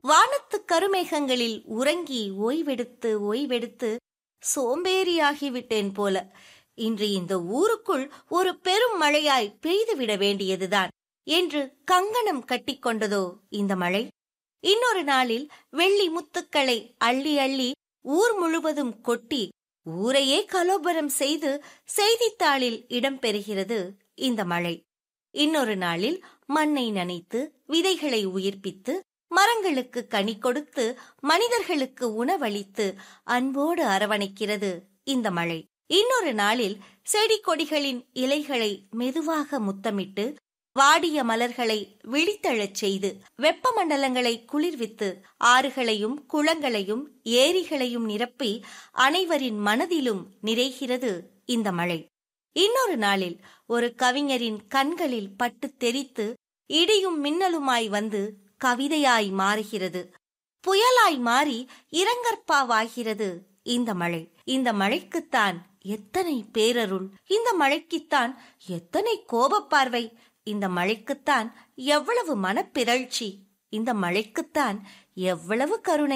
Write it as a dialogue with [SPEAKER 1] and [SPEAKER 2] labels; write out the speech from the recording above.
[SPEAKER 1] வானத்து கருமேகங்களில் உறங்கி ஓய்வெடுத்து ஓய்வெடுத்து சோம்பேறியாகிவிட்டேன் போல இன்று இந்த ஊருக்குள் ஒரு பெரும் மழையாய் பெய்துவிட வேண்டியதுதான் என்று கங்கணம் கட்டிக்கொண்டதோ இந்த மழை இன்னொரு நாளில் வெள்ளி முத்துக்களை அள்ளி அள்ளி ஊர் முழுவதும் கொட்டி ஊரையே கலோபரம் செய்து செய்தித்தாளில் இடம்பெறுகிறது இந்த மழை இன்னொரு நாளில் மண்ணை நனைத்து விதைகளை உயிர்ப்பித்து மரங்களுக்கு கனி கொடுத்து மனிதர்களுக்கு உணவளித்து அன்போடு அரவணைக்கிறது இந்த மழை இன்னொரு நாளில் செடி கொடிகளின் இலைகளை மெதுவாக முத்தமிட்டு வாடிய மலர்களை விழித்தழச் செய்து வெப்பமண்டலங்களை குளிர்வித்து ஆறுகளையும் குளங்களையும் ஏரிகளையும் நிரப்பி அனைவரின் மனதிலும் நிறைகிறது இந்த மழை இன்னொரு நாளில் ஒரு கவிஞரின் கண்களில் பட்டு தெரித்து இடியும் மின்னலுமாய் வந்து கவிதையாய் மாறுகிறது புயலாய் மாறி இரங்கற்பாவாகிறது இந்த மழை இந்த மழைக்குத்தான் எத்தனை பேரருள் இந்த மழைக்குத்தான் எத்தனை கோபப்பார்வை இந்த மழைக்குத்தான் எவ்வளவு மனப்பிறழ்ச்சி இந்த மழைக்குத்தான் எவ்வளவு கருணை